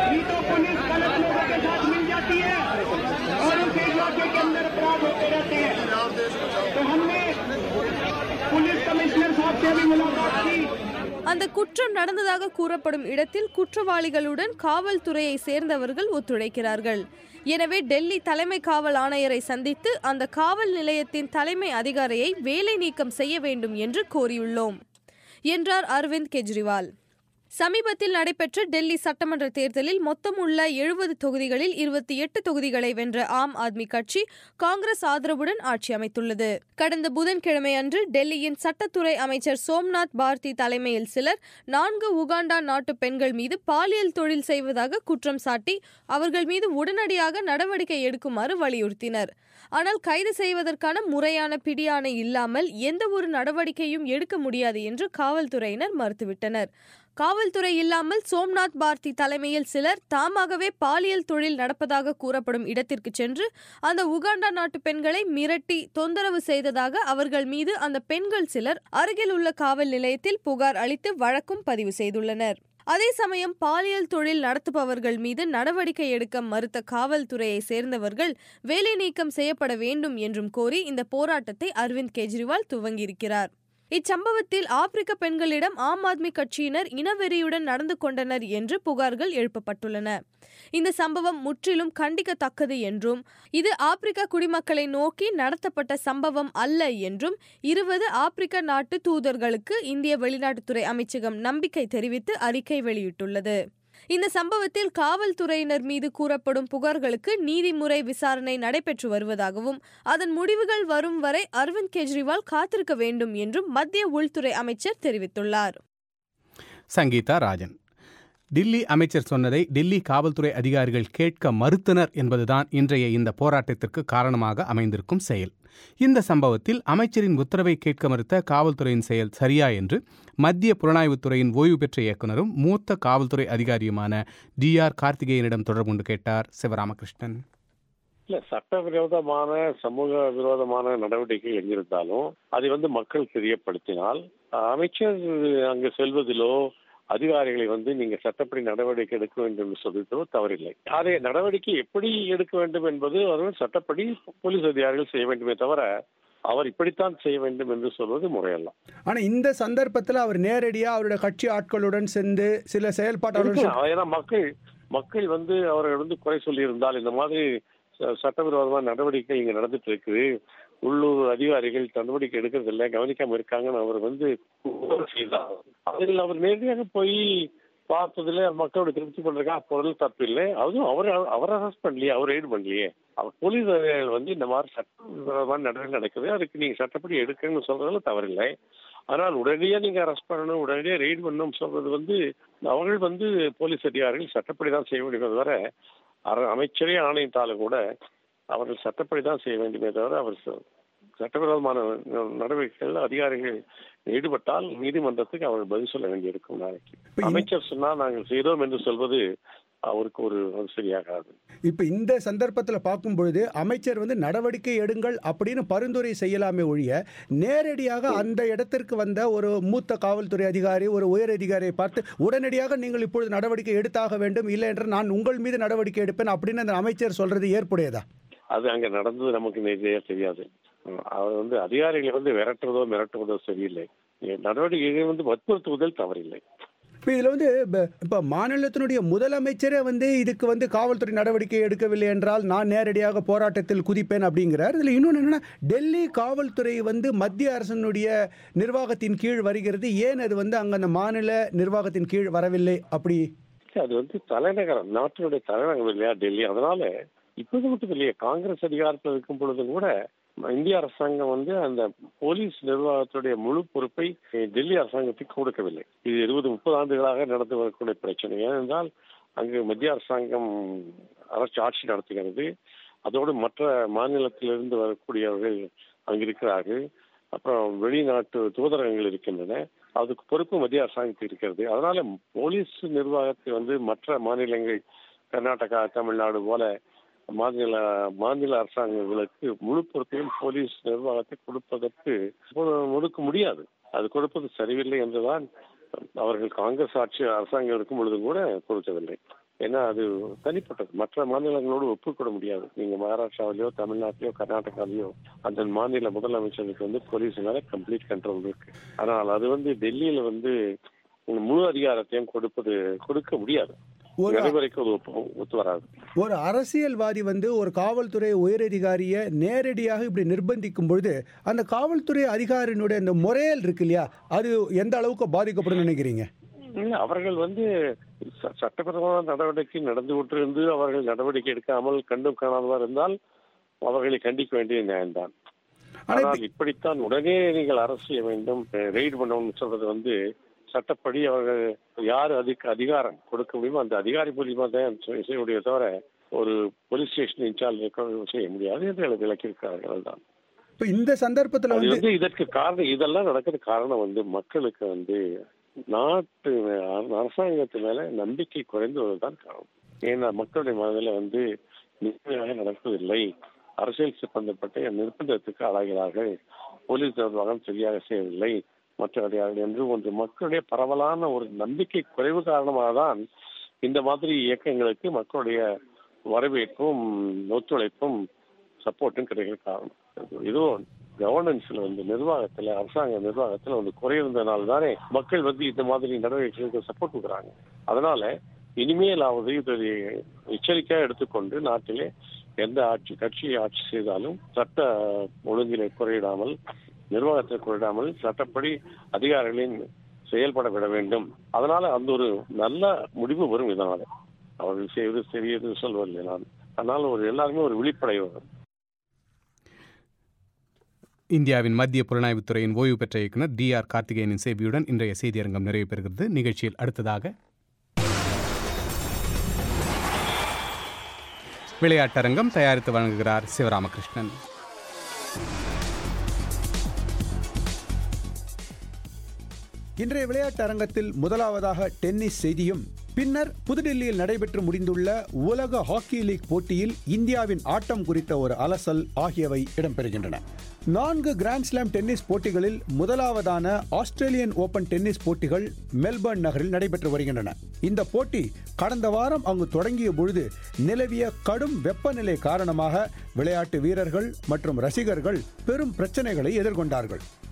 அந்த குற்றம் நடந்ததாக கூறப்படும் இடத்தில் குற்றவாளிகளுடன் காவல்துறையை சேர்ந்தவர்கள் ஒத்துழைக்கிறார்கள் எனவே டெல்லி தலைமை காவல் ஆணையரை சந்தித்து அந்த காவல் நிலையத்தின் தலைமை அதிகாரியை வேலை நீக்கம் செய்ய வேண்டும் என்று கோரியுள்ளோம் என்றார் அரவிந்த் கெஜ்ரிவால் சமீபத்தில் நடைபெற்ற டெல்லி சட்டமன்ற தேர்தலில் மொத்தம் உள்ள எழுபது தொகுதிகளில் இருபத்தி எட்டு தொகுதிகளை வென்ற ஆம் ஆத்மி கட்சி காங்கிரஸ் ஆதரவுடன் ஆட்சி அமைத்துள்ளது கடந்த புதன்கிழமை அன்று டெல்லியின் சட்டத்துறை அமைச்சர் சோம்நாத் பார்த்தி தலைமையில் சிலர் நான்கு உகாண்டா நாட்டு பெண்கள் மீது பாலியல் தொழில் செய்வதாக குற்றம் சாட்டி அவர்கள் மீது உடனடியாக நடவடிக்கை எடுக்குமாறு வலியுறுத்தினர் ஆனால் கைது செய்வதற்கான முறையான பிடியாணை இல்லாமல் எந்த ஒரு நடவடிக்கையும் எடுக்க முடியாது என்று காவல்துறையினர் மறுத்துவிட்டனர் காவல்துறை இல்லாமல் சோம்நாத் பார்த்தி தலைமையில் சிலர் தாமாகவே பாலியல் தொழில் நடப்பதாக கூறப்படும் இடத்திற்கு சென்று அந்த உகாண்டா நாட்டு பெண்களை மிரட்டி தொந்தரவு செய்ததாக அவர்கள் மீது அந்த பெண்கள் சிலர் அருகில் உள்ள காவல் நிலையத்தில் புகார் அளித்து வழக்கும் பதிவு செய்துள்ளனர் அதே சமயம் பாலியல் தொழில் நடத்துபவர்கள் மீது நடவடிக்கை எடுக்க மறுத்த காவல்துறையை சேர்ந்தவர்கள் வேலை நீக்கம் செய்யப்பட வேண்டும் என்றும் கோரி இந்த போராட்டத்தை அரவிந்த் கெஜ்ரிவால் துவங்கியிருக்கிறார் இச்சம்பவத்தில் ஆப்பிரிக்க பெண்களிடம் ஆம் ஆத்மி கட்சியினர் இனவெறியுடன் நடந்து கொண்டனர் என்று புகார்கள் எழுப்பப்பட்டுள்ளன இந்த சம்பவம் முற்றிலும் கண்டிக்கத்தக்கது என்றும் இது ஆப்பிரிக்க குடிமக்களை நோக்கி நடத்தப்பட்ட சம்பவம் அல்ல என்றும் இருபது ஆப்பிரிக்க நாட்டு தூதர்களுக்கு இந்திய வெளிநாட்டுத்துறை அமைச்சகம் நம்பிக்கை தெரிவித்து அறிக்கை வெளியிட்டுள்ளது இந்த சம்பவத்தில் காவல்துறையினர் மீது கூறப்படும் புகார்களுக்கு நீதிமுறை விசாரணை நடைபெற்று வருவதாகவும் அதன் முடிவுகள் வரும் வரை அரவிந்த் கெஜ்ரிவால் காத்திருக்க வேண்டும் என்றும் மத்திய உள்துறை அமைச்சர் தெரிவித்துள்ளார் சங்கீதா ராஜன் டில்லி அமைச்சர் சொன்னதை டெல்லி காவல்துறை அதிகாரிகள் கேட்க மறுத்தனர் என்பதுதான் இன்றைய இந்த போராட்டத்திற்கு காரணமாக அமைந்திருக்கும் செயல் இந்த சம்பவத்தில் அமைச்சரின் உத்தரவை கேட்க மறுத்த காவல்துறையின் செயல் சரியா என்று மத்திய புலனாய்வுத்துறையின் ஓய்வு பெற்ற இயக்குனரும் மூத்த காவல்துறை அதிகாரியுமான டி ஆர் கார்த்திகேயனிடம் தொடர்பு கொண்டு கேட்டார் சிவராமகிருஷ்ணன் இல்ல சட்டவிரோதமான சமூக விரோதமான நடவடிக்கை எங்கிருந்தாலும் அதை வந்து மக்கள் தெரியப்படுத்தினால் அமைச்சர் அங்கு செல்வதிலோ அதிகாரிகளை வந்து நீங்க சட்டப்படி நடவடிக்கை எடுக்க வேண்டும் என்று சொல்லிட்டோ தவறில்லை அதை நடவடிக்கை எப்படி எடுக்க வேண்டும் என்பது அவர்கள் சட்டப்படி போலீஸ் அதிகாரிகள் செய்ய வேண்டுமே தவிர அவர் இப்படித்தான் செய்ய வேண்டும் என்று சொல்வது முறையல்ல ஆனா இந்த சந்தர்ப்பத்தில் அவர் நேரடியா அவருடைய கட்சி ஆட்களுடன் சேர்ந்து சில செயல்பாட்டாளர்கள் இருக்கலாம். ஏன்னா மக்கள் மக்கள் வந்து அவர்கள் வந்து குறை சொல்லியிருந்தால் இந்த மாதிரி ச- சட்டவிரோதமான நடவடிக்கை இங்க நடந்துட்டு இருக்குது உள்ளூர் அதிகாரிகள் நடவடிக்கை எடுக்கிறது இல்லை கவனிக்காம இருக்காங்கன்னு அவர் வந்து புகார் செய்தார் அதில் அவர் நேரடியாக போய் பார்த்ததுல மக்களோட திருப்தி பண்றதுக்காக பொருள் தப்பு இல்லை அதுவும் அவர் அவர் அரெஸ்ட் பண்ணலையே அவர் ரைடு பண்ணலையே அவர் போலீஸ் அதிகாரிகள் வந்து இந்த மாதிரி சட்டவிரோதமான நடவடிக்கை நடக்குது அதுக்கு நீங்க சட்டப்படி எடுக்கணும்னு சொல்றதுல தவறில்லை ஆனால் உடனடியாக நீங்க அரெஸ்ட் பண்ணணும் உடனடியாக ரெய்ட் பண்ணணும் சொல்றது வந்து அவர்கள் வந்து போலீஸ் அதிகாரிகள் சட்டப்படி தான் செய்ய முடியுமே தவிர அர- அமைச்சரே ஆணையிட்டாலும் கூட அவர்கள் சட்டப்படி தான் செய்ய வேண்டுமே தவிர அவர் ச- சட்டவிரோதமான நடவடிக்கைகள் அதிகாரிகள் ஈடுபட்டால் நீதிமன்றத்துக்கு அவர்கள் பதில் சொல்ல வேண்டியிருக்கும் நாளைக்கு இப்ப இந்த- அமைச்சர் சொன்னால் நாங்கள் செய்தோம் என்று சொல்வது அவருக்கு ஒரு ஒரு சரியாகாது இப்ப இந்த சந்தர்ப்பத்தில் பார்க்கும் பொழுது அமைச்சர் வந்து நடவடிக்கை எடுங்கள் அப்படின்னு பரிந்துரை செய்யலாமே ஒழிய நேரடியாக அந்த இடத்திற்கு வந்த ஒரு மூத்த காவல்துறை அதிகாரி ஒரு உயர் அதிகாரியை பார்த்து உடனடியாக நீங்கள் இப்பொழுது நடவடிக்கை எடுத்தாக வேண்டும் இல்லை என்று நான் உங்கள் மீது நடவடிக்கை எடுப்பேன் அப்படின்னு அந்த அமைச்சர் சொல்றது ஏற்புடையதா அது அங்க நடந்தது நமக்கு நேரடியாக தெரியாது உம், அவர் வந்து அதிகாரிகளை வந்து விரட்டுவதோ மிரட்டுவதோ சரியில்லை நடவடிக்கைகள் வந்து வற்புறுத்துவதில் தவறில்லை இப்போ இதில் வந்து இப்போ மாநிலத்தினுடைய முதலமைச்சரே வந்து இதுக்கு வந்து காவல்துறை நடவடிக்கை எடுக்கவில்லை என்றால் நான் நேரடியாக போராட்டத்தில் குதிப்பேன் அப்படிங்கிறார் இதில் இன்னொன்று என்னென்னா டெல்லி காவல்துறை வந்து மத்திய அரசினுடைய நிர்வாகத்தின் கீழ் வருகிறது ஏன் அது வந்து அங்கே அந்த மாநில நிர்வாகத்தின் கீழ் வரவில்லை அப்படி அது வந்து தலைநகரம் நாட்டினுடைய தலைநகரம் இல்லையா டெல்லி அதனால இப்போது மட்டும் இல்லையா காங்கிரஸ் அதிகாரத்தில் இருக்கும் பொழுதும் கூட இந்திய அரசாங்கம் வந்து அந்த போலீஸ் நிர்வாகத்துடைய முழு பொறுப்பை அஹ், டெல்லி அரசாங்கத்துக்கு கொடுக்கவில்லை இது இருபது முப்பது ஆண்டுகளாக நடந்து வரக்கூடிய பிரச்சனை ஏனென்றால் அங்கு மத்திய அரசாங்கம் அரசு ஆட்சி நடத்துகிறது அதோடு மற்ற மாநிலத்திலிருந்து வரக்கூடியவர்கள் அங்கு இருக்கிறார்கள் அப்புறம் வெளிநாட்டு தூதரகங்கள் இருக்கின்றன அதுக்கு பொறுப்பு மத்திய அரசாங்கத்துக்கு இருக்கிறது அதனால போலீஸ் நிர்வாகத்தை வந்து மற்ற மாநிலங்கள் கர்நாடகா தமிழ்நாடு போல மாநில மாநில அரசாங்கங்களுக்கு முழு பொறுப்பையும் போலீஸ் நிர்வாகத்தை கொடுப்பதற்கு முடுக்க முடியாது அது கொடுப்பது சரியில்லை என்றுதான் அவர்கள் காங்கிரஸ் ஆட்சி அரசாங்கம் இருக்கும் பொழுதும் கூட கொடுக்கவில்லை ஏன்னா அது தனிப்பட்டது மற்ற மாநிலங்களோடு ஒப்புக்கொள்ள முடியாது நீங்க மகாராஷ்டிராவிலயோ தமிழ்நாட்டிலயோ கர்நாடகாவிலயோ அந்த மாநில முதலமைச்சருக்கு வந்து போலீஸ் மேல கம்ப்ளீட் கண்ட்ரோல் இருக்கு ஆனால் அது வந்து டெல்லியில வந்து முழு அதிகாரத்தையும் கொடுப்பது கொடுக்க முடியாது ஒரு நடைமுறைக்கு அது ஒப்பு ஒத்து வராது ஒரு அரசியல்வாதி வந்து ஒரு காவல்துறை உயரதிகாரியை நேரடியாக இப்படி நிர்பந்திக்கும் பொழுது அந்த காவல்துறை அதிகாரியினுடைய அந்த முறையல் இருக்கு இல்லையா அது எந்த அளவுக்கு பாதிக்கப்படும் நினைக்கிறீங்க இல்ல அவர்கள் வந்து ச- சட்டப்பூர்வமான நடவடிக்கை நடந்து கொண்டிருந்து அவர்கள் நடவடிக்கை எடுக்காமல் கண்டும் காணாதவர் இருந்தால் அவர்களை கண்டிக்க வேண்டிய நியாயம்தான் ஆனா இப்ப- ஆனால் இப்படித்தான் உடனே நீங்கள் அரசு செய்ய வேண்டும் ரெய்டு பண்ணணும்னு சொல்றது வந்து சட்டப்படி அவர்கள் யார் அதுக்கு அதிகாரம் கொடுக்க முடியுமோ அந்த அதிகாரி மூலியமா தான் செய்- செய்ய முடியும் தவிர ஒரு போலீஸ் ஸ்டேஷன் இன்சார்ஜ் செய்ய முடியாது என்று விளக்கியிருக்கிறார்கள் தான் இப்போ இந்த சந்தர்ப்பத்தில் அது வந்து வந்து இதற்கு காரணம் இதெல்லாம் நடக்கிறது காரணம் வந்து மக்களுக்கு வந்து நாட்டு மே- அரசாங்கத்து மேல நம்பிக்கை குறைந்து வருவதுதான் காரணம் ஏன்னா மக்களுடைய மனதில் வந்து நிம்மதியாக நடப்பதில்லை அரசியல் சம்பந்தப்பட்ட நிர்பந்தத்துக்கு ஆளாகிறார்கள் போலீஸ் நிர்வாகம் சரியாக செய்யவில்லை மற்ற அதிகாரிகள் என்று ஒன்று மக்களுடைய பரவலான ஒரு நம்பிக்கை குறைவு காரணமாக தான் இந்த மாதிரி இயக்கங்களுக்கு மக்களுடைய வரவேற்பும் ஒத்துழைப்பும் சப்போர்ட்டும் கிடைக்கிற காரணம் இதுவும் கவர்னன்ஸ்ல வந்து நிர்வாகத்துல அரசாங்க நிர்வாகத்துல வந்து குறை இருந்தனால தானே மக்கள் வந்து இந்த மாதிரி நடவடிக்கைகளுக்கு சப்போர்ட் கொடுக்குறாங்க அதனால இனிமேலாவது இதை எச்சரிக்கையா எடுத்துக்கொண்டு நாட்டிலே எந்த ஆட்சி கட்சி ஆட்சி செய்தாலும் சட்ட ஒழுங்கினை குறையிடாமல் நிர்வாகத்தை குறையிடாமல் சட்டப்படி அதிகாரிகளின் செயல்பட விட வேண்டும் அதனால அந்த ஒரு நல்ல முடிவு வரும் இதனால அவர்கள் செய்வது சரியது சொல்வதில்லை நான் அதனால ஒரு எல்லாருமே ஒரு விழிப்படை வரும் இந்தியாவின் மத்திய புலனாய்வுத்துறையின் ஓய்வு பெற்ற இயக்குனர் டி ஆர் கார்த்திகேயனின் சேவையுடன் இன்றைய செய்தியரங்கம் நிறைவு பெறுகிறது நிகழ்ச்சியில் அடுத்ததாக விளையாட்டரங்கம் தயாரித்து வழங்குகிறார் சிவராமகிருஷ்ணன் இன்றைய விளையாட்டு அரங்கத்தில் முதலாவதாக டென்னிஸ் செய்தியும் பின்னர் புதுடில்லியில் நடைபெற்று முடிந்துள்ள உலக ஹாக்கி லீக் போட்டியில் இந்தியாவின் ஆட்டம் குறித்த ஒரு அலசல் ஆகியவை இடம்பெறுகின்றன நான்கு கிராண்ட்ஸ்லாம் டென்னிஸ் போட்டிகளில் முதலாவதான ஆஸ்திரேலியன் ஓபன் டென்னிஸ் போட்டிகள் மெல்பர்ன் நகரில் நடைபெற்று வருகின்றன இந்த போட்டி கடந்த வாரம் அங்கு தொடங்கிய பொழுது நிலவிய கடும் வெப்பநிலை காரணமாக விளையாட்டு வீரர்கள் மற்றும் ரசிகர்கள் பெரும் பிரச்சனைகளை எதிர்கொண்டார்கள்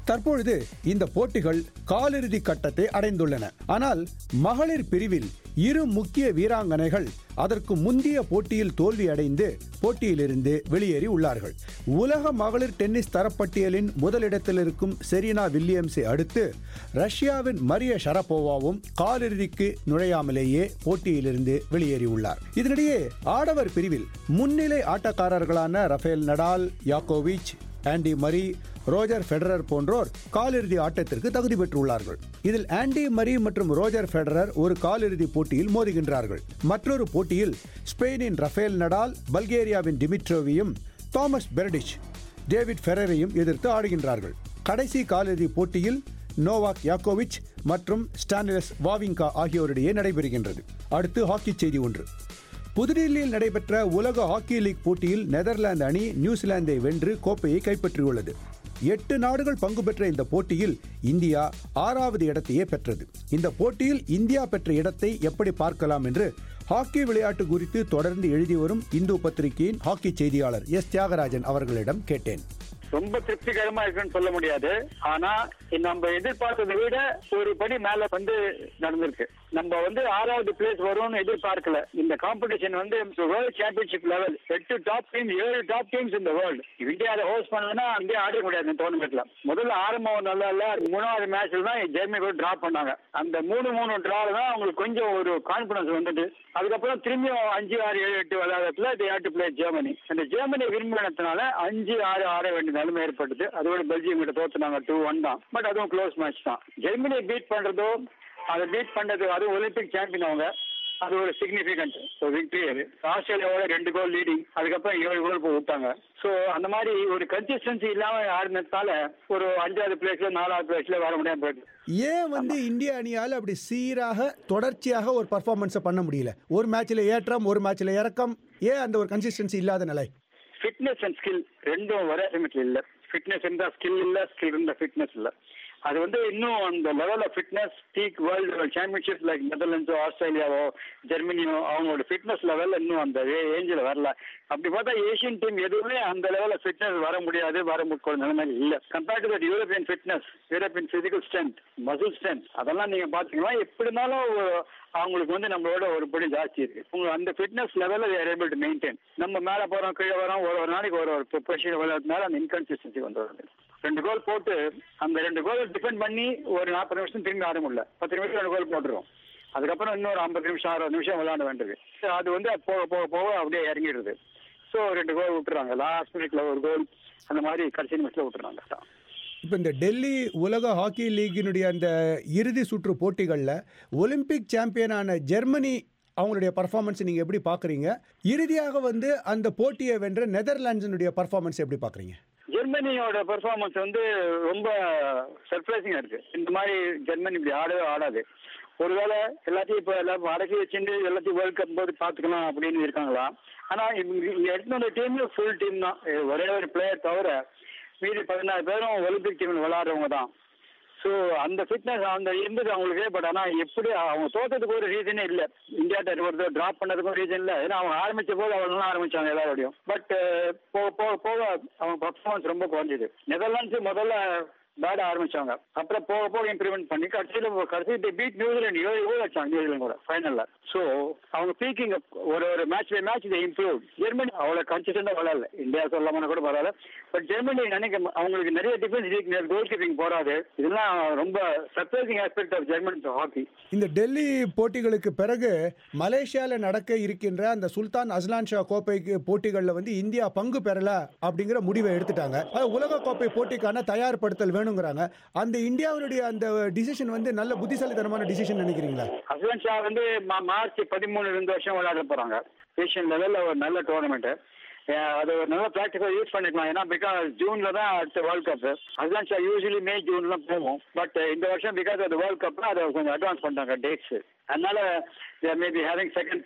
தற்பொழுது இந்த போட்டிகள் காலிறுதி கட்டத்தை அடைந்துள்ளன ஆனால் மகளிர் பிரிவில் இரு முக்கிய வீராங்கனைகள் அதற்கு முந்தைய போட்டியில் தோல்வியடைந்து போட்டியிலிருந்து வெளியேறி உள்ளார்கள் உலக மகளிர் டென்னிஸ் தரப்பட்டியலின் முதலிடத்தில் இருக்கும் செரீனா வில்லியம்ஸை அடுத்து ரஷ்யாவின் மரிய ஷரபோவாவும் காலிறுதிக்கு நுழையாமலேயே போட்டியிலிருந்து வெளியேறியுள்ளார் இதனிடையே ஆடவர் பிரிவில் முன்னிலை ஆட்டக்காரர்களான ரஃபேல் நடால் யாக்கோவிச் ஆண்டி மரி ரோஜர் ஃபெடரர் போன்றோர் காலிறுதி ஆட்டத்திற்கு தகுதி பெற்றுள்ளார்கள் இதில் ஆண்டி மரி மற்றும் ரோஜர் ஃபெடரர் ஒரு காலிறுதி போட்டியில் மோதுகின்றார்கள் மற்றொரு போட்டியில் ஸ்பெயினின் ரஃபேல் நடால் பல்கேரியாவின் டிமிட்ரோவியும் தாமஸ் பெர்டிச் டேவிட் ஃபெரரையும் எதிர்த்து ஆடுகின்றார்கள் கடைசி காலிறுதி போட்டியில் நோவாக் யாக்கோவிச் மற்றும் ஸ்டானிலஸ் வாவிங்கா ஆகியோரிடையே நடைபெறுகின்றது அடுத்து ஹாக்கி செய்தி ஒன்று புதுடில்லியில் நடைபெற்ற உலக ஹாக்கி லீக் போட்டியில் நெதர்லாந்து அணி நியூசிலாந்தை வென்று கோப்பையை கைப்பற்றியுள்ளது எட்டு நாடுகள் பங்கு பெற்ற இந்த போட்டியில் இந்தியா ஆறாவது இடத்தையே பெற்றது இந்த போட்டியில் இந்தியா பெற்ற இடத்தை எப்படி பார்க்கலாம் என்று ஹாக்கி விளையாட்டு குறித்து தொடர்ந்து எழுதி வரும் இந்து பத்திரிகையின் ஹாக்கி செய்தியாளர் எஸ் தியாகராஜன் அவர்களிடம் கேட்டேன் ரொம்ப திருப்திகரமா இருக்குன்னு சொல்ல முடியாது ஆனா நம்ம எதிர்பார்த்ததை விட ஒரு படி மேல வந்து நடந்திருக்கு நம்ம வந்து ஆறாவது பிளேஸ் வரும்னு எதிர்பார்க்கல இந்த காம்படிஷன் வந்து வேர்ல்ட் சாம்பியன்ஷிப் லெவல் எட்டு டாப் டீம் ஏழு டாப் டீம்ஸ் இந்த வேர்ல்டு இந்தியா அதை ஹோஸ்ட் பண்ணலன்னா இந்தியா ஆட முடியாது இந்த டோர்னமெண்ட்ல முதல்ல ஆரம்பம் நல்லா இல்ல மூணாவது மேட்ச்ல தான் ஜெர்மனி கூட டிரா பண்ணாங்க அந்த மூணு மூணு டிரால தான் அவங்களுக்கு கொஞ்சம் ஒரு கான்பிடன்ஸ் வந்துட்டு அதுக்கப்புறம் திரும்பியும் அஞ்சு ஆறு ஏழு எட்டு விளையாடத்துல they had to play Germany அந்த ஜெர்மனி விரும்பினதுனால அஞ்சு ஆறு ஆட வேண்டிய நிலைமை ஏற்பட்டது அதோட பெல்ஜியம் கிட்ட தோத்துனாங்க டூ ஒன் தான் பட் அதுவும் க்ளோஸ் மேட்ச் தான் ஜெர்மனியை பீட் பண்றதோ அதை பீட் பண்றது அதுவும் ஒலிம்பிக் சாம்பியன் அவங்க அது ஒரு சிக்னிபிகண்ட் விக்டரி அது ஆஸ்திரேலியாவோட ரெண்டு கோல் லீடிங் அதுக்கப்புறம் ஏழு கோல் போய் விட்டாங்க ஸோ அந்த மாதிரி ஒரு கன்சிஸ்டன்சி இல்லாம ஆடினதால ஒரு அஞ்சாவது பிளேஸ்ல நாலாவது பிளேஸ்ல வர முடியாம போயிட்டு ஏன் வந்து இந்திய அணியால் அப்படி சீராக தொடர்ச்சியாக ஒரு பர்ஃபார்மன்ஸை பண்ண முடியல ஒரு மேட்ச்ல ஏற்றம் ஒரு மேட்ச்ல இறக்கம் ஏன் அந்த ஒரு கன்சிஸ்டன்சி இல்லாத நிலை ஃபிட்னஸ் அண்ட் ஸ்கில் ரெண்டும் ஒரே சமயத்தில் இல்ல ஃபிட்னஸ் இருந்தா ஸ்கில் இல்ல ஸ்கில் இருந்தா ஃபிட்னஸ் இல்ல அது வந்து இன்னும் அந்த level of fitness peak world championship like நெதர்லாண்ட்ஸோ ஆஸ்திரேலியாவோ ஜெர்மனியோ அவங்களோட ஃபிட்னஸ் லெவல் இன்னும் அந்த ஏஞ்சில் வரல அப்படி பார்த்தா ஏஷியன் டீம் எதுவுமே அந்த லெவலில் ஃபிட்னஸ் வர முடியாது வர முடிய நிலைமை இல்லை compared to that European fitness European physical strength muscle strength அதெல்லாம் நீங்க பாத்தீங்கன்னா எப்படி இருந்தாலும் ஒரு- அவங்களுக்கு வந்து நம்மளோட ஒரு படி ஜாஸ்தி இருக்கு உங்க அந்த ஃபிட்னஸ் லெவலில் ஏபிள் டு மெயின்டைன் நம்ம மேல போறோம் கீழே வரோம் ஒரு ஒரு நாளைக்கு ஒரு ஒரு பொசிஷன் விளையாடுறதுனால அந்த இன்கன்சிஸ்டன்சி வந்து வருது ரெண்டு கோல் போட்டு அந்த ரெண்டு கோல் டிபெண்ட் பண்ணி ஒரு நாற்பது நிமிஷம் திரும்பி ஆட முடியல பத்து நிமிஷம் ரெண்டு கோல் போட்டுருவோம் அதுக்கப்புறம் இன்னொரு ஐம்பது நிமிஷம் அறுபது நிமிஷம் விளையாட வேண்டியது So அது வந்து போக போக போக அப்படியே இறங்கிடுது ஸோ ரெண்டு கோல் விட்டுறாங்க லாஸ்ட் மினிட்ல ஒரு கோல் அந்த மாதிரி கடைசி நிமிஷத்துல விட்டுறாங்க இப்போ இந்த டெல்லி உலக ஹாக்கி லீக்கினுடைய அந்த இறுதி சுற்று போட்டிகளில் ஒலிம்பிக் சாம்பியனான ஜெர்மனி அவங்களுடைய பர்ஃபார்மன்ஸ் நீங்கள் எப்படி பார்க்குறீங்க இறுதியாக வந்து அந்த போட்டியை வென்ற நெதர்லாண்ட்ஸினுடைய பர்ஃபார்மன்ஸ் எப்படி பார்க்குறீங்க ஜெர்மனியோட பெர்ஃபார்மன்ஸ் வந்து ரொம்ப சர்ப்ரைசிங்கா இருக்கு இந்த மாதிரி ஜெர்மனி இப்படி ஆடவே ஆடாது ஒருவேளை எல்லாத்தையும் இப்போ எல்லாம் அடக்கி வச்சுட்டு எல்லாத்தையும் வேர்ல்ட் கப் போது பார்த்துக்கலாம் அப்படின்னு இருக்காங்களா ஆனா இவங்க இங்க எடுத்துட்டு வந்த டீம்ல ஃபுல் டீம் தான் இது ஒரே ஒரு பிளேயர் தவிர மீதி பதினாறு பேரும் ஒலிம்பிக் டீமில் விளையாடுறவங்க தான் ஸோ அந்த ஃபிட்னஸ் அந்த இருந்தது அவங்களுக்கு பட் ஆனால் எப்படி அவங்க தோத்ததுக்கு ஒரு ரீசனே இல்லை இந்தியா ஒரு டிராப் பண்ணதுக்கும் ரீசன் இல்லை ஏன்னா அவங்க ஆரம்பிச்ச போது அவங்க நல்லா ஆரம்பிச்சாங்க எல்லாரோடையும் பட் போக போக போக அவங்க பர்ஃபார்மன்ஸ் ரொம்ப குறைஞ்சிது நெதர்லாண்ட்ஸ் முதல்ல பேட் ஆரம்பிச்சாங்க அப்புறம் போக போக இம்ப்ரூவ்மெண்ட் பண்ணி கடைசியில் கடைசி பீட் நியூசிலாந்து ஏழு கோல் வச்சாங்க நியூசிலாந்து கூட ஃபைனல்ல ஸோ அவங்க பீக்கிங் ஒரு ஒரு மேட்ச் பை மேட்ச் இதை இம்ப்ரூவ் ஜெர்மனி அவ்வளோ கன்சிஸ்டண்டாக விளையாடல இந்தியா சொல்லாமனா கூட பரவாயில்ல பட் ஜெர்மனி நினைக்க அவங்களுக்கு நிறைய டிஃபென்ஸ் கோல் கீப்பிங் போறாது இதெல்லாம் ரொம்ப surprising aspect of German hockey இந்த டெல்லி போட்டிகளுக்கு பிறகு மலேசியாவில் நடக்க இருக்கின்ற அந்த சுல்தான் அஸ்லான் ஷா கோப்பைக்கு போட்டிகளில் வந்து இந்தியா பங்கு பெறல அப்படிங்கிற முடிவை எடுத்துட்டாங்க அது உலக கோப்பை போட்டிக்கான தயார்படுத்தல் வேணுங்கிறாங்க அந்த இந்தியாவினுடைய அந்த டிசிஷன் வந்து நல்ல புத்திசாலித்தனமான டிசிஷன் நினைக்கிறீங்களா அஸ்லான் ஷா வந்து மா- மார்ச் பதிமூணு ரெண்டு வருஷம் விளையாட போறாங்க ஏஷியன் லெவல்ல ஒரு நல்ல டோர்னமெண்ட் அது ஒரு நல்ல ப்ராக்டிஸா யூஸ் பண்ணிக்கலாம் ஏன்னா பிகாஸ் ஜூன்ல தான் அடுத்த world cup Azlan Shah usually May ஜூன்ல போவோம் பட் இந்த வருஷம் பிகாஸ் அது வேர்ல்ட் கப்ல அதை கொஞ்சம் அட்வான்ஸ் பண்ணிட்டாங்க டேட்ஸ் அதனால மேபி ஹேவிங் செகண்ட் தாட்ஸ்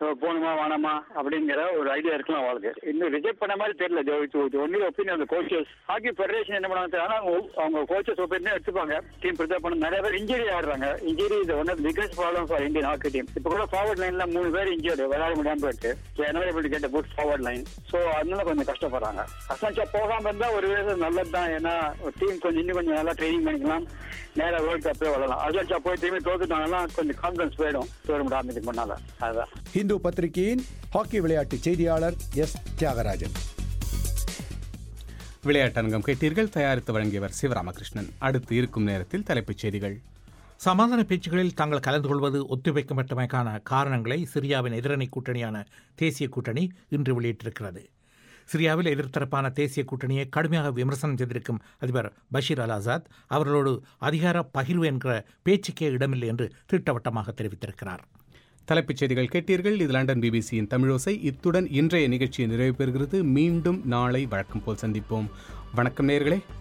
போகணுமா வேணாமா அப்படிங்கிற ஒரு ஐடியா இருக்கலாம் அவளுக்கு இன்னும் ரிஜெக்ட் பண்ண மாதிரி தெரியல ஒன்லி ஒப்பீனியன் அந்த கோச்சஸ் ஹாக்கி ஃபெடரேஷன் என்ன பண்ணுவாங்க ஆனா அவங்க- அவங்க கோச்சஸ் ஒப்பீனியன் எடுத்துப்பாங்க டீம் ப்ரிப்பேர் பண்ண நிறைய பேர் இன்ஜுரி ஆடுறாங்க இன்ஜுரி இது one of biggest problem for Indian hockey team இப்போ கூட ஃபார்வர்ட் லைன்ல மூணு பேர் இன்ஜூர்டு விளையாட முடியாம போயிட்டு என்ன இப்படி கேட்ட குட் ஃபார்வர்ட் லைன் ஸோ அதனால கொஞ்சம் கஷ்டப்படுறாங்க அசன்ச்சா போகாம இருந்தா ஒரு விதம் நல்லது தான் ஏன்னா டீம் கொஞ்சம் இன்னும் கொஞ்சம் நல்லா ட்ரைனிங் பண்ணிக்கலாம் நேரா வேர்ல்ட் கப்பே வரலாம் அசன்ச்சா போய் திரும்பி தோத்துட்டாங்கன்னா கொஞ்சம் கான்ஃபிடன்ஸ் போயிடும் தோற முடியாம இதுக்கு முன்னால அதுதான் இந்து பத்திரிகையின் ஹாக்கி விளையாட்டு செய்தியாளர் எஸ் தியாகராஜன் விளையாட்டரங்கம் கேட்டீர்கள் தயாரித்து வழங்கியவர் சிவராமகிருஷ்ணன் அடுத்து இருக்கும் நேரத்தில் தலைப்புச் செய்திகள் சமாதான பேச்சுகளில் தாங்கள் கலந்து கொள்வது ஒத்துழைக்கப்பட்டமைக்கான காரணங்களை சிரியாவின் எதிரணி கூட்டணியான தேசிய கூட்டணி இன்று வெளியிட்டிருக்கிறது சிரியாவில் எதிர்த்தரப்பான தேசிய கூட்டணியை கடுமையாக விமர்சனம் செய்திருக்கும் அதிபர் பஷீர் அல் ஆசாத் அவர்களோடு அதிகார பகிர்வு என்கிற பேச்சுக்கே இடமில்லை என்று திட்டவட்டமாக தெரிவித்திருக்கிறார் தலைப்புச் செய்திகள் கேட்டீர்கள் இது லண்டன் பிபிசியின் தமிழோசை இத்துடன் இன்றைய நிகழ்ச்சி நிறைவு பெறுகிறது மீண்டும் நாளை வழக்கம் போல் சந்திப்போம் வணக்கம் நேயர்களே